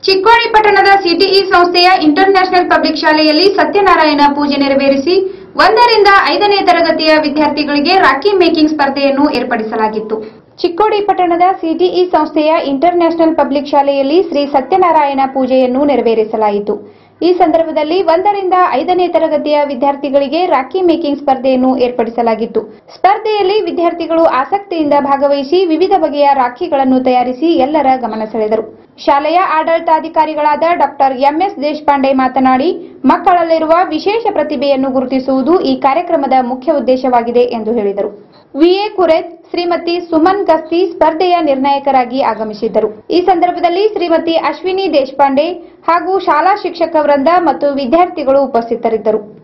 ಚಿಕ್ಕೋಡಿ ಪಟ್ಟಣದ ಸಿಟಿಇ ಸಂಸ್ಥೆಯ international public ಶಾಲೆಯಲ್ಲಿ ಸತ್ಯನಾರಾಯಣ ಪೂಜೆ ನೆರವೇರಿಸಿ ಒಂದರಿಂದ ಐದನೇ ತರಗತಿಯ ವಿದ್ಯಾರ್ಥಿಗಳಿಗೆ ರಾಖಿ ಮೇಕಿಂಗ್ ಸ್ಪರ್ಧೆಯನ್ನು ಏರ್ಪಡಿಸಲಾಗಿತ್ತು ಚಿಕ್ಕೋಡಿ ಪಟ್ಟಣದ ಸಿಟಿಇ ಸಂಸ್ಥೆಯ ಇಂಟರ್ನ್ಯಾಷನಲ್ ಪಬ್ಲಿಕ್ ಶಾಲೆಯಲ್ಲಿ ಶ್ರೀ ಸತ್ಯನಾರಾಯಣ ಪೂಜೆಯನ್ನು ನೆರವೇರಿಸಲಾಯಿತು ಈ ಸಂದರ್ಭದಲ್ಲಿ ಒಂದರಿಂದ ಐದನೇ ತರಗತಿಯ ವಿದ್ಯಾರ್ಥಿಗಳಿಗೆ ರಾಖಿ ಮೇಕಿಂಗ್ ಸ್ಪರ್ಧೆಯನ್ನು ಏರ್ಪಡಿಸಲಾಗಿತ್ತು ಸ್ಪರ್ಧೆಯಲ್ಲಿ ವಿದ್ಯಾರ್ಥಿಗಳು ಆಸಕ್ತಿಯಿಂದ ಭಾಗವಹಿಸಿ ವಿವಿಧ ಬಗೆಯ ರಾಖಿಗಳನ್ನು ತಯಾರಿಸಿ ಎಲ್ಲರ ಗಮನ ಸೆಳೆದರು ಶಾಲೆಯ ಆಡಳಿತಾಧಿಕಾರಿಗಳಾದ ಡಾಕ್ಟರ್ ಎಂಎಸ್ ದೇಶಪಾಂಡೆ ಮಾತನಾಡಿ ಮಕ್ಕಳಲ್ಲಿರುವ ವಿಶೇಷ ಪ್ರತಿಭೆಯನ್ನು ಗುರುತಿಸುವುದು ಈ ಕಾರ್ಯಕ್ರಮದ ಮುಖ್ಯ ಉದ್ದೇಶವಾಗಿದೆ ಎಂದು ಹೇಳಿದರು ವಿಎ ಕುರೆತ್ ಶ್ರೀಮತಿ ಸುಮನ್ ಗಸ್ತಿ ಸ್ಪರ್ಧೆಯ ನಿರ್ಣಾಯಕರಾಗಿ ಆಗಮಿಸಿದ್ದರು ಈ ಸಂದರ್ಭದಲ್ಲಿ ಶ್ರೀಮತಿ ಅಶ್ವಿನಿ ದೇಶಪಾಂಡೆ ಹಾಗೂ ಶಾಲಾ ಶಿಕ್ಷಕ ವೃಂದ ಮತ್ತು ವಿದ್ಯಾರ್ಥಿಗಳು ಉಪಸ್ಥಿತರಿದ್ದರು